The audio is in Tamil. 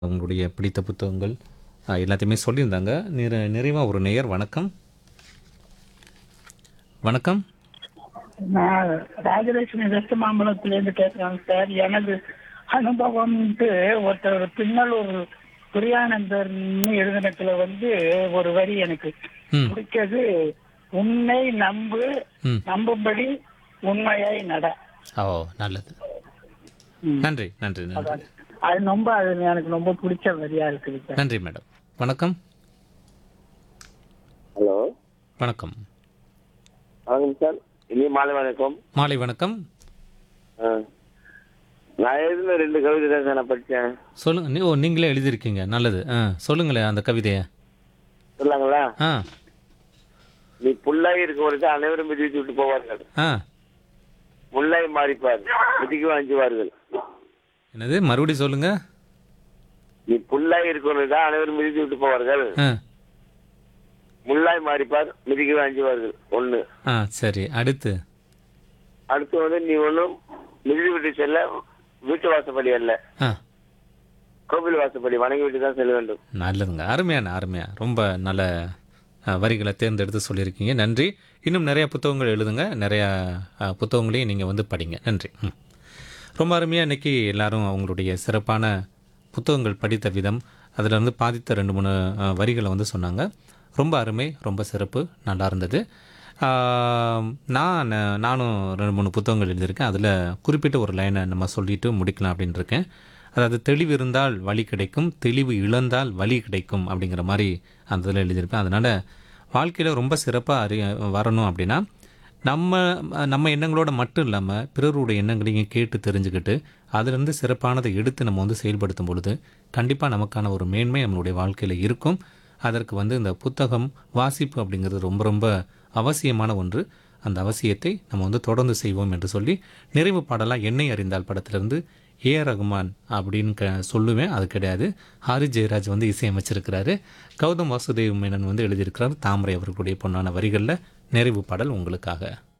உங்களுடைய பிடித்த புத்தகங்கள் அஹ், எல்லாத்தையுமே சொல்லியிருந்தாங்க நிற நிறைவாக ஒரு நேயர் வணக்கம் வணக்கம் நான் ராஜலட்சுமி வெஸ்ட் மாம்பலத்திலேருந்து பேசுறேன் சார் எனது அனுபவம்ட்டு ஒருத்தர் பின்னலூர் துரியானந்தர்னு எழுதினத்துல வந்து ஒரு வரி எனக்கு ம் பிடிச்சது உன்னை நம்பு ம் நம்பும்படி உண்மையாய் நட ஓ நல்லது ம். நன்றி நன்றி நன்றி அது ரொம்ப அது எனக்கு ரொம்ப பிடிச்ச வரியா இருக்குது சார் நன்றி மேடம் வணக்கம் ஹலோ வணக்கம் வணக்கம் சார் இனி மாலை வணக்கம் மாலை வணக்கம் ஆ. நான் எழுதின ரெண்டு கவிதை தான் சார் நான் படித்தேன் சொல்லுங்க நீ- ஓ நீங்களே எழுதியிருக்கீங்க நல்லது ஆ சொல்லுங்களேன் அந்த கவிதையை சொல்லாங்களா ஆ நீ புல்லாய் இருக்க வரைக்கும் அனைவரும் மிதித்து விட்டு போவார்கள் ஆ முல்லாய் மாறிப்பார் மிதிக்கவும் அஞ்சுவார்கள் என்னது மறுபடியும் சொல்லுங்க நீ புல்லாய் இருக்கிறவர்கள் தான் அனைவரும் மிதித்து விட்டு போவார்கள் ஆ முல்லாய் மாறிப்பார் மிதிக்கவும் அஞ்சுவார்கள் ஒண்ணு ஆ சரி அடுத்து அடுத்து வந்து நீ ஒன்றும் மிதித்து விட்டு செல்ல வீட்டு வாசப்படி அல்ல ஆ கோவில் வாசப்படி வணங்கி விட்டு தான் செல்ல வேண்டும் நல்லதுங்க அருமையான அருமையா ரொம்ப நல்ல அஹ், வரிகளை தேர்ந்தெடுத்து சொல்லியிருக்கீங்க நன்றி இன்னும் நிறைய புத்தகங்கள் எழுதுங்க நிறைய அஹ், புத்தகங்களையும் நீங்கள் வந்து படிங்க நன்றி ம். ரொம்ப அருமையாக இன்னைக்கு எல்லாரும் அவங்களுடைய சிறப்பான புத்தகங்கள் படித்த விதம் அதில் இருந்து பாதித்த ரெண்டு மூணு அஹ், வரிகளை வந்து சொன்னாங்க ரொம்ப அருமை ரொம்ப சிறப்பு நல்லா இருந்தது ஆம், நான் நானும் ரெண்டு மூணு புத்தகங்கள் எழுதியிருக்கேன் அதில் குறிப்பிட்ட ஒரு லைனை நம்ம சொல்லிட்டு முடிக்கலாம் அப்படின்னு இருக்கேன் அதாவது தெளிவு இருந்தால் வழி கிடைக்கும் தெளிவு இழந்தால் வழி கிடைக்கும் அப்படிங்கிற மாதிரி அந்த இதில் எழுதியிருப்பேன் அதனால் வாழ்க்கையில் ரொம்ப சிறப்பாக அறி வரணும் அப்படின்னா நம்ம நம்ம எண்ணங்களோட மட்டும் இல்லாமல் பிறருடைய எண்ணங்களையும் கேட்டு தெரிஞ்சுக்கிட்டு அதிலிருந்து சிறப்பானதை எடுத்து நம்ம வந்து செயல்படுத்தும் பொழுது கண்டிப்பாக நமக்கான ஒரு மேன்மை நம்மளுடைய வாழ்க்கையில் இருக்கும் அதற்கு வந்து இந்த புத்தகம் வாசிப்பு அப்படிங்கிறது ரொம்ப ரொம்ப அவசியமான ஒன்று அந்த அவசியத்தை நம்ம வந்து தொடர்ந்து செய்வோம் என்று சொல்லி நிறைவு பாடலாக என்னை அறிந்தால் படத்திலிருந்து ஏ ரகுமான் அப்படின்னு க சொல்லுவேன் அது கிடையாது ஹாரி ஜெயராஜ் வந்து இசையமைச்சிருக்கிறாரு கௌதம் வாசுதேவ் மேனன் வந்து எழுதியிருக்கிறார் தாமரை அவர்களுடைய பொன்னான வரிகளில் நிறைவு பாடல் உங்களுக்காக